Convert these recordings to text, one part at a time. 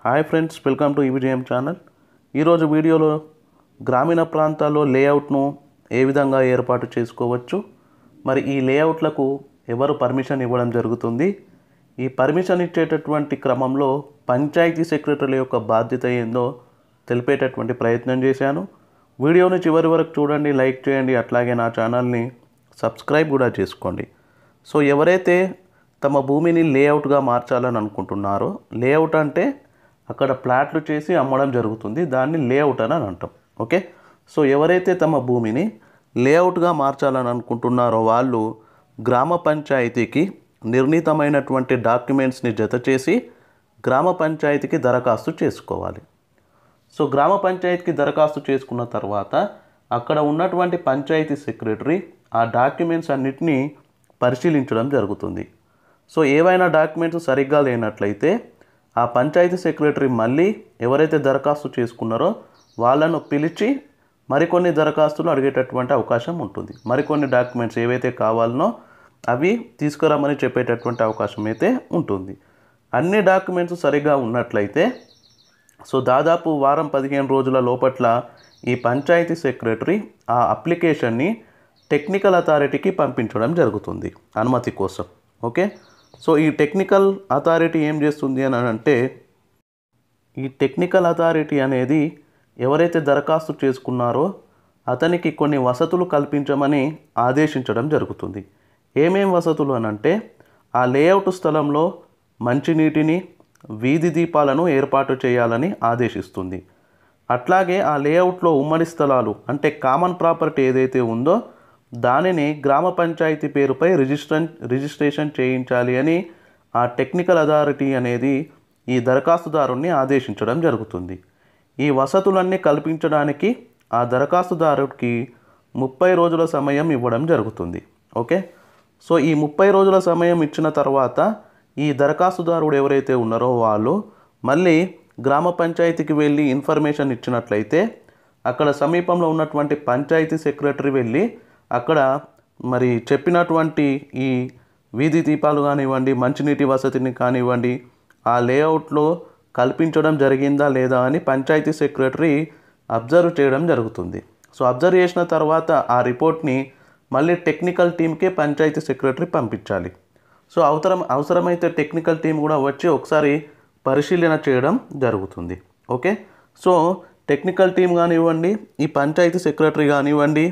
hi friends welcome to EVJM channel ఈరోజు వీడియోలో గ్రామీణ ప్రాంతాల్లో లేఅవుట్ను ఏ విధంగా ఏర్పాటు చేసుకోవచ్చు మరి ఈ లేఅవుట్లకు ఎవరు పర్మిషన్ ఇవ్వడం జరుగుతుంది ఈ పర్మిషన్ ఇచ్చేటటువంటి క్రమంలో పంచాయతీ సెక్రటరీల యొక్క బాధ్యత ఏందో తెలిపేటటువంటి ప్రయత్నం చేశాను వీడియోని చివరి వరకు చూడండి లైక్ చేయండి అట్లాగే నా ఛానల్ని సబ్స్క్రైబ్ కూడా చేసుకోండి సో ఎవరైతే తమ భూమిని లేఅవుట్గా మార్చాలని అనుకుంటున్నారో లేఅవుట్ అంటే అక్కడ ప్లాట్లు చేసి అమ్మడం జరుగుతుంది దాన్ని లేఅవుట్ అని అంటాం ఓకే సో ఎవరైతే తమ భూమిని లేఅవుట్గా మార్చాలని అనుకుంటున్నారో వాళ్ళు గ్రామ పంచాయతీకి నిర్ణీతమైనటువంటి డాక్యుమెంట్స్ని జత చేసి గ్రామ పంచాయతీకి దరఖాస్తు చేసుకోవాలి సో గ్రామ పంచాయతీకి దరఖాస్తు చేసుకున్న తర్వాత అక్కడ ఉన్నటువంటి పంచాయతీ సెక్రటరీ ఆ డాక్యుమెంట్స్ అన్నిటినీ పరిశీలించడం జరుగుతుంది సో ఏవైనా డాక్యుమెంట్స్ సరిగ్గా లేనట్లయితే ఆ పంచాయతీ సెక్రటరీ మళ్ళీ ఎవరైతే దరఖాస్తు చేసుకున్నారో వాళ్ళను పిలిచి మరికొన్ని దరఖాస్తులు అడిగేటటువంటి అవకాశం ఉంటుంది మరికొన్ని డాక్యుమెంట్స్ ఏవైతే కావాలనో అవి తీసుకురమ్మని చెప్పేటటువంటి అవకాశం అయితే ఉంటుంది అన్ని డాక్యుమెంట్స్ సరిగ్గా ఉన్నట్లయితే సో దాదాపు వారం పదిహేను రోజుల లోపట్ల ఈ పంచాయతీ సెక్రటరీ ఆ అప్లికేషన్ని టెక్నికల్ అథారిటీకి పంపించడం జరుగుతుంది అనుమతి కోసం ఓకే సో ఈ టెక్నికల్ అథారిటీ ఏం చేస్తుంది అని అంటే ఈ టెక్నికల్ అథారిటీ అనేది ఎవరైతే దరఖాస్తు చేసుకున్నారో అతనికి కొన్ని వసతులు కల్పించమని ఆదేశించడం జరుగుతుంది ఏమేం వసతులు అని అంటే ఆ లేఅవుట్ స్థలంలో మంచినీటిని వీధి దీపాలను ఏర్పాటు చేయాలని ఆదేశిస్తుంది అట్లాగే ఆ లేఅవుట్లో ఉమ్మడి స్థలాలు అంటే కామన్ ప్రాపర్టీ ఏదైతే ఉందో దానిని గ్రామ పంచాయతీ పేరుపై రిజిస్ట్రన్ రిజిస్ట్రేషన్ చేయించాలి అని ఆ టెక్నికల్ అథారిటీ అనేది ఈ దరఖాస్తుదారుణ్ణి ఆదేశించడం జరుగుతుంది ఈ వసతులన్నీ కల్పించడానికి ఆ దరఖాస్తుదారుడికి ముప్పై రోజుల సమయం ఇవ్వడం జరుగుతుంది ఓకే సో ఈ ముప్పై రోజుల సమయం ఇచ్చిన తర్వాత ఈ దరఖాస్తుదారుడు ఎవరైతే ఉన్నారో వాళ్ళు మళ్ళీ గ్రామ పంచాయతీకి వెళ్ళి ఇన్ఫర్మేషన్ ఇచ్చినట్లయితే అక్కడ సమీపంలో ఉన్నటువంటి పంచాయతీ సెక్రటరీ వెళ్ళి అక్కడ మరి చెప్పినటువంటి ఈ వీధి దీపాలు కానివ్వండి మంచినీటి వసతిని కానివ్వండి ఆ లేఅవుట్లో కల్పించడం జరిగిందా లేదా అని పంచాయతీ సెక్రటరీ అబ్జర్వ్ చేయడం జరుగుతుంది సో అబ్జర్వ్ చేసిన తర్వాత ఆ రిపోర్ట్ని మళ్ళీ టెక్నికల్ టీంకే పంచాయతీ సెక్రటరీ పంపించాలి సో అవసరం అవసరమైతే టెక్నికల్ టీం కూడా వచ్చి ఒకసారి పరిశీలన చేయడం జరుగుతుంది ఓకే సో టెక్నికల్ టీం కానివ్వండి ఈ పంచాయతీ సెక్రటరీ కానివ్వండి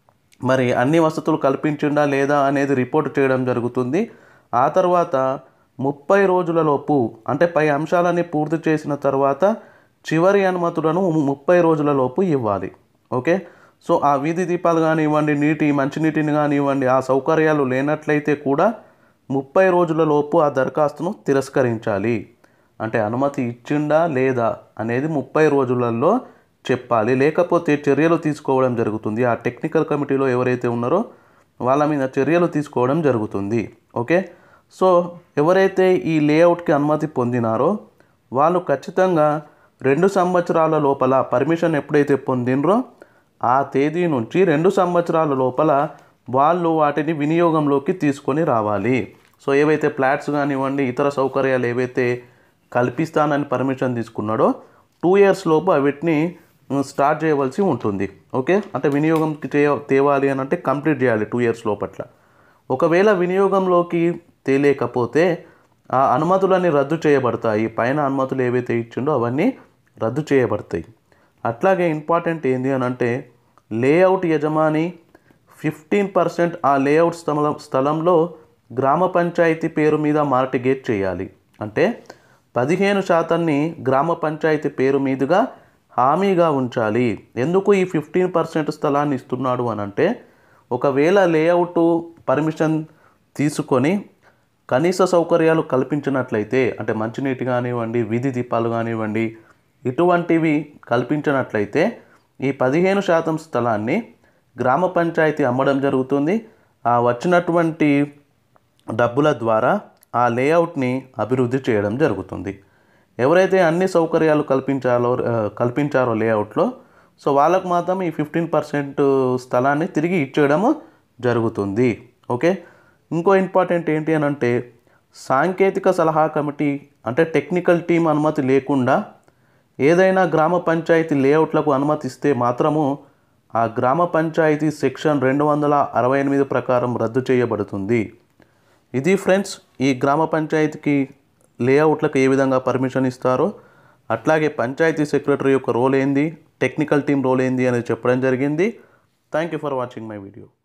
మరి అన్ని వసతులు కల్పించిందా లేదా అనేది రిపోర్ట్ చేయడం జరుగుతుంది ఆ తర్వాత ముప్పై రోజులలోపు అంటే పై అంశాలన్నీ పూర్తి చేసిన తర్వాత చివరి అనుమతులను ముప్పై రోజులలోపు ఇవ్వాలి ఓకే సో ఆ వీధి దీపాలు కానివ్వండి నీటి మంచినీటిని కానివ్వండి ఆ సౌకర్యాలు లేనట్లయితే కూడా ముప్పై రోజులలోపు ఆ దరఖాస్తును తిరస్కరించాలి అంటే అనుమతి ఇచ్చిండా లేదా అనేది ముప్పై రోజులలో చెప్పాలి లేకపోతే చర్యలు తీసుకోవడం జరుగుతుంది ఆ టెక్నికల్ కమిటీలో ఎవరైతే ఉన్నారో వాళ్ళ మీద చర్యలు తీసుకోవడం జరుగుతుంది ఓకే సో ఎవరైతే ఈ లేఅవుట్కి అనుమతి పొందినారో వాళ్ళు ఖచ్చితంగా రెండు సంవత్సరాల లోపల పర్మిషన్ ఎప్పుడైతే పొందినరో ఆ తేదీ నుంచి రెండు సంవత్సరాల లోపల వాళ్ళు వాటిని వినియోగంలోకి తీసుకొని రావాలి సో ఏవైతే ఫ్లాట్స్ కానివ్వండి ఇతర సౌకర్యాలు ఏవైతే కల్పిస్తానని పర్మిషన్ తీసుకున్నాడో టూ ఇయర్స్ లోపు వీటిని స్టార్ట్ చేయవలసి ఉంటుంది ఓకే అంటే వినియోగంకి చే తేవాలి అని అంటే కంప్లీట్ చేయాలి టూ ఇయర్స్ లోపట్ల ఒకవేళ వినియోగంలోకి తేలేకపోతే ఆ అనుమతులన్నీ రద్దు చేయబడతాయి పైన అనుమతులు ఏవైతే ఇచ్చిండో అవన్నీ రద్దు చేయబడతాయి అట్లాగే ఇంపార్టెంట్ ఏంది అని అంటే లేఅవుట్ యజమాని ఫిఫ్టీన్ పర్సెంట్ ఆ లేఅవుట్ స్థలం స్థలంలో గ్రామ పంచాయతీ పేరు మీద మార్టిగేట్ చేయాలి అంటే పదిహేను శాతాన్ని గ్రామ పంచాయతీ పేరు మీదుగా హామీగా ఉంచాలి ఎందుకు ఈ ఫిఫ్టీన్ పర్సెంట్ స్థలాన్ని ఇస్తున్నాడు అని అంటే ఒకవేళ లేఅవుట్ పర్మిషన్ తీసుకొని కనీస సౌకర్యాలు కల్పించినట్లయితే అంటే మంచినీటి కానివ్వండి వీధి దీపాలు కానివ్వండి ఇటువంటివి కల్పించినట్లయితే ఈ పదిహేను శాతం స్థలాన్ని గ్రామ పంచాయతీ అమ్మడం జరుగుతుంది ఆ వచ్చినటువంటి డబ్బుల ద్వారా ఆ లేఅవుట్ని అభివృద్ధి చేయడం జరుగుతుంది ఎవరైతే అన్ని సౌకర్యాలు కల్పించాలో కల్పించారో లేఅవుట్లో సో వాళ్ళకు మాత్రం ఈ ఫిఫ్టీన్ పర్సెంట్ స్థలాన్ని తిరిగి ఇచ్చేయడము జరుగుతుంది ఓకే ఇంకో ఇంపార్టెంట్ ఏంటి అని అంటే సాంకేతిక సలహా కమిటీ అంటే టెక్నికల్ టీం అనుమతి లేకుండా ఏదైనా గ్రామ పంచాయతీ లేఅవుట్లకు అనుమతిస్తే మాత్రము ఆ గ్రామ పంచాయతీ సెక్షన్ రెండు వందల అరవై ఎనిమిది ప్రకారం రద్దు చేయబడుతుంది ఇది ఫ్రెండ్స్ ఈ గ్రామ పంచాయతీకి లేఅవుట్లకు ఏ విధంగా పర్మిషన్ ఇస్తారో అట్లాగే పంచాయతీ సెక్రటరీ యొక్క రోల్ ఏంది టెక్నికల్ టీం రోల్ ఏంది అనేది చెప్పడం జరిగింది thank you for watching my video